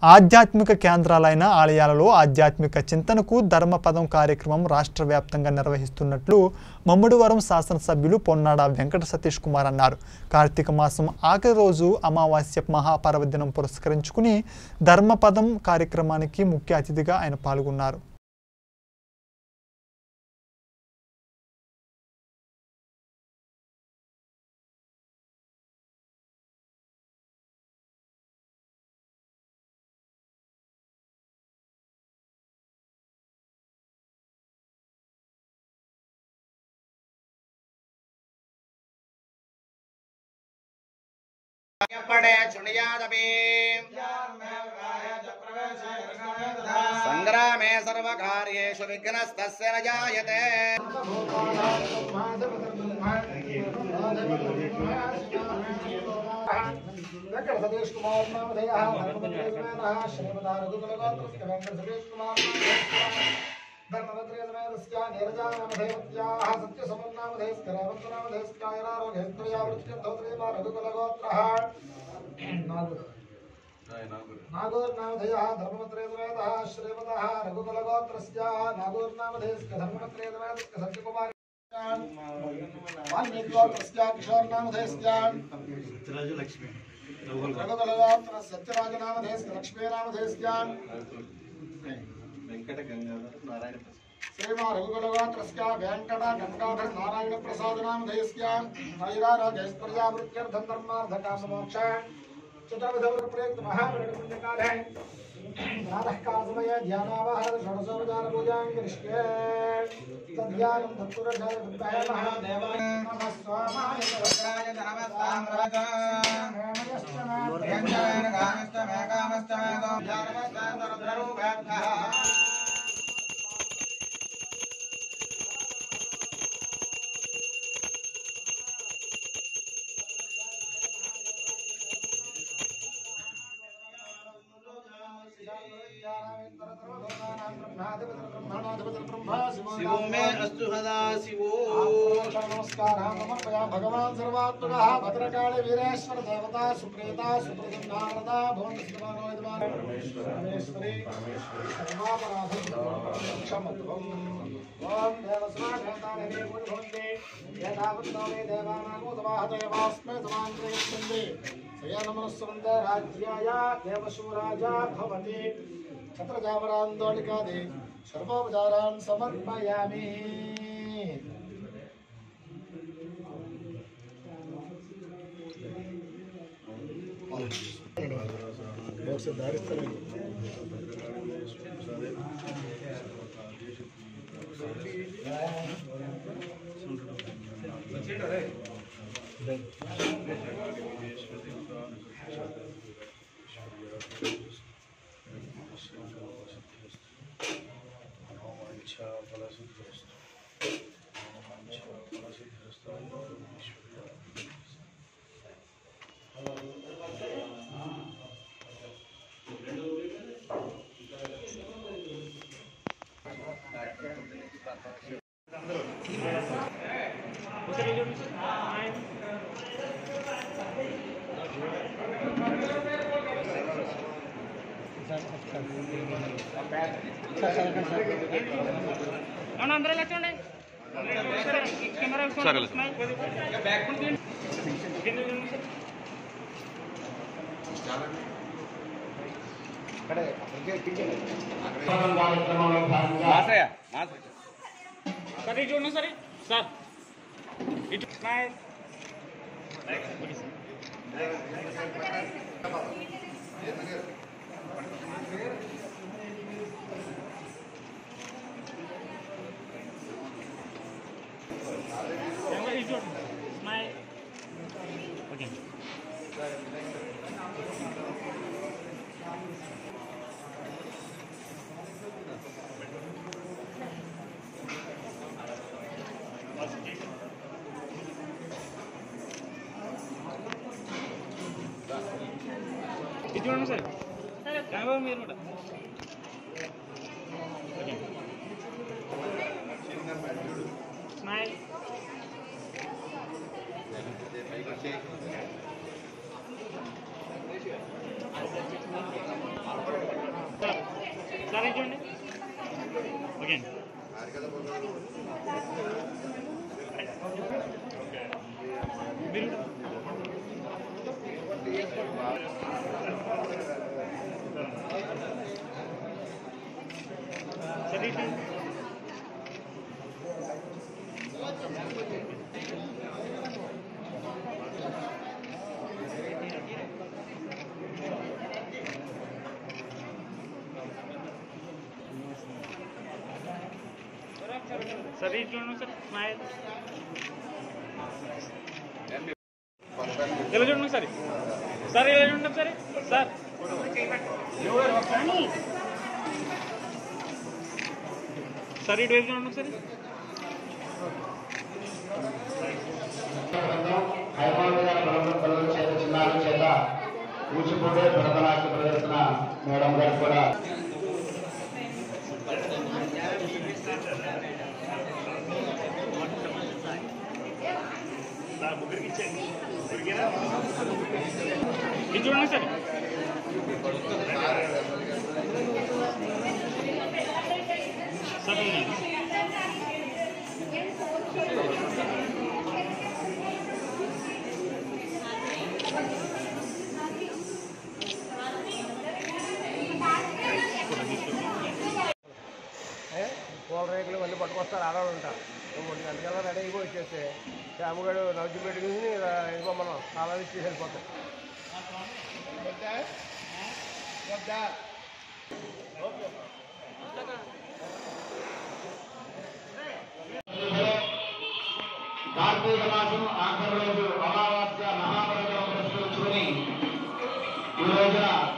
ఆధ్యాత్మిక కేంద్రాలైన ఆలయాలలో ఆధ్యాత్మిక చింతనకు ధర్మపదం కార్యక్రమం రాష్ట్ర వ్యాప్తంగా నిర్వహిస్తున్నట్లు మమ్ముడివరం శాసనసభ్యులు పొన్నాడ వెంకట సతీష్ కుమార్ అన్నారు కార్తీక మాసం ఆఖరి రోజు అమావాస్య మహాపర్వదినం పురస్కరించుకుని ధర్మపదం కార్యక్రమానికి ముఖ్య అతిథిగా ఆయన పాల్గొన్నారు పడే శృణుయాదపి సంగ్రామే సర్వకార్యేషు విఘ్నస్తస్య న జాయతే వెంకట సతీష్ కుమార్ నామధేయ ధర్మపత్రేణ శ్రీమదా రఘుకులగోత్రస్య వెంకట సతీష్ కుమార్ ధర్మపత్రేణ నీరజానామధేయత్యాः సత్యసమన్నామధేయస్య రేవంతనామధేయస్కాయరారోగ్యస్త్రయా వృత్తిర్ధౌత్రేమ రఘుకులగోత్రः నాలుగు నాగోర్నామధేయः ధర్మపత్రేణ శ్రీమదः రఘుకులగోత్రస్య నాగోర్నామధేయస్య ధర్మపత్రేణ సత్యకుమార్ వాల్మీకిగోత్రస్య కిషోర్నామధేయస్య రఘుకులగోత్ర సత్యరాజనామధేయస్య లక్ష్మీనామధేయస్య వెంకట గంగాధర నారాయణ శ్రీమా రఘుకులగోత్రస్య వెంకట గంగాధర నారాయణ ప్రసాదనామధేయస్య నైరారోగ్యస్పర్యావృత్యర్థం ధర్మార్థకామమోక్ష చతుర్విధవృప్రేక్త మహాపురుషపుణ్యకాలే ప్రాతःకాలసమये ధ్యానావాహన షోడశోపచారపూజాం కరిష్యే తద్ధ్యానం తత్పురుషాయ విద్మహే మహాదేవాయ నమః స్వామాయ వజ్రాయ ధనమస్తామ్రత నమశ్చ యంజన కామశ్చ మే కామశ్చ మే గో రుద్రరూపేభ్యః శివో మే అస్తు సదా శివో నమస్కారం సమర్పయా భగవాన్ సర్వాత్మకः భద్రకాళి వీరేశ్వర దేవత సుప్రీత సుప్రసన్నారద భవంతు శివానో యజమాన పరమేశ్వరి సర్వాపరాధం క్షమత్వం ఓం దేవస్వాగతానే భవంతి ఏతావత్తో మే దేవానామో సమాహదేవాస్మే సమాంత్రయస్యంతి శయనమనస్సుందే రాజ్యాయ దేవశూరాజా భవతి ఛత్రజామరాందోళికాది సర్వోపచారాన్ సమర్పయామి అవును అందరూ ఇలా చూడండి కెమెరా స్మైల్ సార్ ఇటు చూడండి సరే సార్ ఇటు స్మైల్ కెమెరా ఇటు చూడండి స్మైల్ ఓకే ఇది చూడండి సార్ కెమెరా మీరు కూడా okay smile Thank sir sir ఇది చూడండి ఓకే అండి మీరు సార్ ఇది చూడండి. సార్ ఇది చూడండి సార్ స్మైల్ ఇలా చూడండి సరే సార్ ఇలా చూడండి సరే సార్ సార్ ఇటు వైపు చూడండి సరే హైమావతి గారి బృందం పిల్లల చేత చిన్నారుల చేత కూచిపూడి భరతనాట్య ప్రదర్శన మేడం గారు కూడా సార్ ముగ్గురికి ఇచ్చేయండి ముగ్గురికేనా ఇది చూడండి సార్ సార్ చూడండి. పూల రేకులు ఇవన్నీ పట్టుకొస్తారు ఆడవాళ్ళు ఉంటారు మూడు గంటకల్లా రెడీ అయిపోయి వచ్చేస్తే శ్యామగాడు నవ్వు పెట్టుకుని ఇదిగో మనం చాలా ఇచ్చి వెళ్ళిపోతాం కార్తీక మాసం ఆఖరి రోజు అమావాస్య మహాపర్వతం పురస్కరించుకుని ఈ రోజున